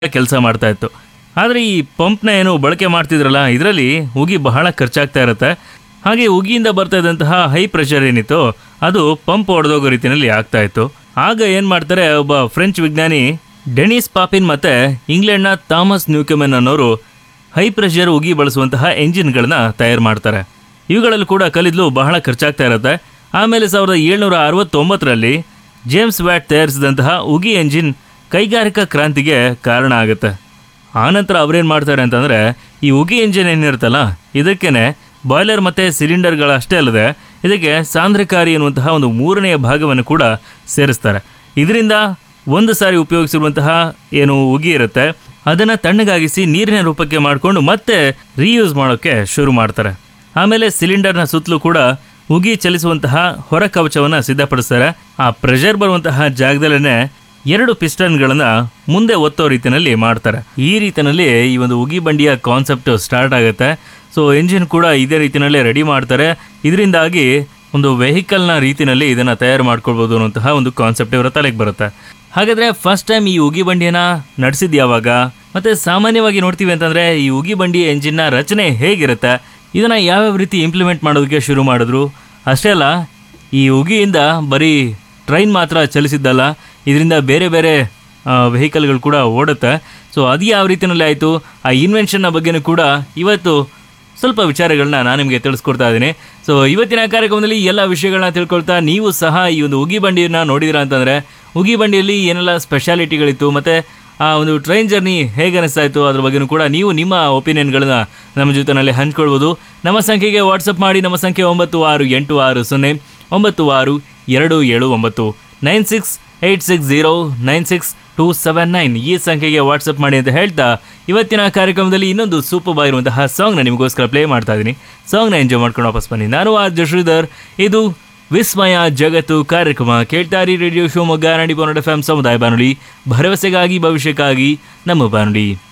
ಕೆಲಸ ಮಾಡ್ತಾ ಇತ್ತು ಆದರೆ ಈ ಪಂಪ್ನ ಏನು ಬಳಕೆ ಮಾಡ್ತಿದ್ರಲ್ಲ ಇದರಲ್ಲಿ ಉಗಿ ಬಹಳ ಖರ್ಚಾಗ್ತಾ ಇರುತ್ತೆ ಹಾಗೆ ಉಗಿಯಿಂದ ಬರ್ತಾ ಇದ್ದಂತಹ ಹೈ ಪ್ರೆಷರ್ ಏನಿತ್ತು ಅದು ಪಂಪ್ ಹೊಡೆದೋಗೋ ರೀತಿಯಲ್ಲಿ ಆಗ್ತಾ ಇತ್ತು ಆಗ ಏನು ಮಾಡ್ತಾರೆ ಒಬ್ಬ ಫ್ರೆಂಚ್ ವಿಜ್ಞಾನಿ ಡೆನಿಸ್ ಪಾಪಿನ್ ಮತ್ತೆ ಇಂಗ್ಲೆಂಡ್ನ ಥಾಮಸ್ ನ್ಯೂಕೆಮನ್ ಅನ್ನೋರು ಹೈ ಪ್ರೆಷರ್ ಉಗಿ ಬಳಸುವಂತಹ ಎಂಜಿನ್ಗಳನ್ನ ತಯಾರು ಮಾಡ್ತಾರೆ ಇವುಗಳಲ್ಲಿ ಕೂಡ ಕಲಿದ್ಲು ಬಹಳ ಖರ್ಚಾಗ್ತಾ ಇರುತ್ತೆ ಆಮೇಲೆ ಸಾವಿರದ ಏಳ್ನೂರ ಅರವತ್ತೊಂಬತ್ತರಲ್ಲಿ ಜೇಮ್ಸ್ ವ್ಯಾಟ್ ತಯಾರಿಸಿದಂತಹ ಉಗಿ ಎಂಜಿನ್ ಕೈಗಾರಿಕಾ ಕ್ರಾಂತಿಗೆ ಕಾರಣ ಆಗುತ್ತೆ ಆನಂತರ ಅವ್ರೇನು ಮಾಡ್ತಾರೆ ಅಂತಂದರೆ ಈ ಉಗಿ ಎಂಜಿನ್ ಏನಿರುತ್ತಲ್ಲ ಇದಕ್ಕೇನೆ ಬಾಯ್ಲರ್ ಮತ್ತು ಸಿಲಿಂಡರ್ಗಳಷ್ಟೇ ಅಲ್ಲದೆ ಇದಕ್ಕೆ ಸಾಂದ್ರಕಾರಿ ಎನ್ನುವಂತಹ ಒಂದು ಮೂರನೆಯ ಭಾಗವನ್ನು ಕೂಡ ಸೇರಿಸ್ತಾರೆ ಇದರಿಂದ ಒಂದು ಸಾರಿ ಉಪಯೋಗಿಸಿರುವಂತಹ ಏನು ಉಗಿ ಇರುತ್ತೆ ಅದನ್ನು ತಣ್ಣಗಾಗಿಸಿ ನೀರಿನ ರೂಪಕ್ಕೆ ಮಾಡಿಕೊಂಡು ಮತ್ತೆ ರೀಯೂಸ್ ಮಾಡೋಕ್ಕೆ ಶುರು ಮಾಡ್ತಾರೆ ಆಮೇಲೆ ಸಿಲಿಂಡರ್ನ ಸುತ್ತಲೂ ಕೂಡ ಉಗಿ ಚಲಿಸುವಂತಹ ಹೊರ ಕವಚವನ್ನು ಸಿದ್ಧಪಡಿಸ್ತಾರೆ ಆ ಪ್ರೆಷರ್ ಬರುವಂತಹ ಜಾಗದಲ್ಲೇ ಎರಡು ಪಿಸ್ಟನ್ಗಳನ್ನು ಮುಂದೆ ಒತ್ತೋ ರೀತಿಯಲ್ಲಿ ಮಾಡ್ತಾರೆ ಈ ರೀತಿಯಲ್ಲಿ ಈ ಒಂದು ಉಗಿ ಬಂಡಿಯ ಕಾನ್ಸೆಪ್ಟ್ ಸ್ಟಾರ್ಟ್ ಆಗುತ್ತೆ ಸೊ ಎಂಜಿನ್ ಕೂಡ ಇದೇ ರೀತಿಯಲ್ಲೇ ರೆಡಿ ಮಾಡ್ತಾರೆ ಇದರಿಂದಾಗಿ ಒಂದು ವೆಹಿಕಲ್ನ ರೀತಿಯಲ್ಲಿ ಇದನ್ನು ತಯಾರು ಮಾಡ್ಕೊಳ್ಬೋದು ಅನ್ನುವಂತಹ ಒಂದು ಕಾನ್ಸೆಪ್ಟ್ ಇವರ ತಲೆಗೆ ಬರುತ್ತೆ ಹಾಗಾದ್ರೆ ಫಸ್ಟ್ ಟೈಮ್ ಈ ಉಗಿ ಬಂಡಿಯನ್ನ ನಡೆಸಿದ್ ಯಾವಾಗ ಮತ್ತೆ ಸಾಮಾನ್ಯವಾಗಿ ನೋಡ್ತೀವಿ ಅಂತಂದ್ರೆ ಈ ಉಗಿ ಬಂಡಿ ಎಂಜಿನ್ನ ರಚನೆ ಹೇಗಿರುತ್ತೆ ಇದನ್ನ ಯಾವ್ಯಾವ ರೀತಿ ಇಂಪ್ಲಿಮೆಂಟ್ ಮಾಡೋದಕ್ಕೆ ಶುರು ಮಾಡಿದ್ರು ಅಷ್ಟೇ ಅಲ್ಲ ಈ ಉಗಿಯಿಂದ ಬರೀ ಟ್ರೈನ್ ಮಾತ್ರ ಚಲಿಸಿದ್ದಲ್ಲ ಇದರಿಂದ ಬೇರೆ ಬೇರೆ ವೆಹಿಕಲ್ಗಳು ಕೂಡ ಓಡುತ್ತೆ ಸೊ ಅದು ಯಾವ ರೀತಿಯಲ್ಲಿ ಆಯಿತು ಆ ಇನ್ವೆನ್ಷನ್ನ ಬಗ್ಗೆನೂ ಕೂಡ ಇವತ್ತು ಸ್ವಲ್ಪ ವಿಚಾರಗಳನ್ನ ನಾನು ನಿಮಗೆ ತಿಳಿಸ್ಕೊಡ್ತಾ ಇದ್ದೀನಿ ಸೊ ಇವತ್ತಿನ ಕಾರ್ಯಕ್ರಮದಲ್ಲಿ ಎಲ್ಲ ವಿಷಯಗಳನ್ನ ತಿಳ್ಕೊಳ್ತಾ ನೀವು ಸಹ ಈ ಒಂದು ಉಗಿ ಬಂಡಿಯನ್ನು ನೋಡಿದಿರಾ ಅಂತಂದರೆ ಉಗಿ ಬಂಡಿಯಲ್ಲಿ ಏನೆಲ್ಲ ಸ್ಪೆಷಾಲಿಟಿಗಳಿತ್ತು ಮತ್ತು ಆ ಒಂದು ಟ್ರೈನ್ ಜರ್ನಿ ಹೇಗೆ ಅನಿಸ್ತಾ ಇತ್ತು ಅದ್ರ ಬಗ್ಗೆನೂ ಕೂಡ ನೀವು ನಿಮ್ಮ ಒಪಿನಿಯನ್ಗಳನ್ನ ನಮ್ಮ ಜೊತೆನಲ್ಲಿ ಹಂಚ್ಕೊಳ್ಬೋದು ನಮ್ಮ ಸಂಖ್ಯೆಗೆ ವಾಟ್ಸಪ್ ಮಾಡಿ ನಮ್ಮ ಸಂಖ್ಯೆ ಒಂಬತ್ತು ಆರು ಎಂಟು ಆರು ಸೊನ್ನೆ ಒಂಬತ್ತು ಆರು ಎರಡು ಏಳು ಒಂಬತ್ತು nine six eight six zero nine six two seven nine ಈ ಸಂಖ್ಯೆಗೆ ವಾಟ್ಸಪ್ ಮಾಡಿ ಅಂತ ಹೇಳ್ತಾ ಇವತ್ತಿನ ಕಾರ್ಯಕ್ರಮದಲ್ಲಿ ಇನ್ನೊಂದು ಸೂಪರ್ ಆಗಿರುವಂತಹ ಸಾಂಗ್ನ ನಿಮಗೋಸ್ಕರ ಪ್ಲೇ ಮಾಡ್ತಾ ಇದ್ದೀನಿ ಸಾಂಗ್ನ ಎಂಜಾಯ್ ಮಾಡ್ಕೊಂಡು ವಾಪಸ್ ಬನ್ನಿ ನಾನು ಆರ್ ಜಶ್ರೀಧರ್ ಇದು ವಿಸ್ಮಯ ಜಗತ್ತು ಕಾರ್ಯಕ್ರಮ ಕೇಳ್ತಾರಿ ರೇಡಿಯೋ ಶಿವಮೊಗ್ಗ ನಾಡಿ ಬಾನುಡಿ ಎಫ್ ಸಮುದಾಯ ಬಾನುಲಿ ಭರವಸೆಗಾಗಿ ಭವಿಷ್ಯಕ್ಕಾಗಿ ನಮ್ಮ ಬಾನುಲಿ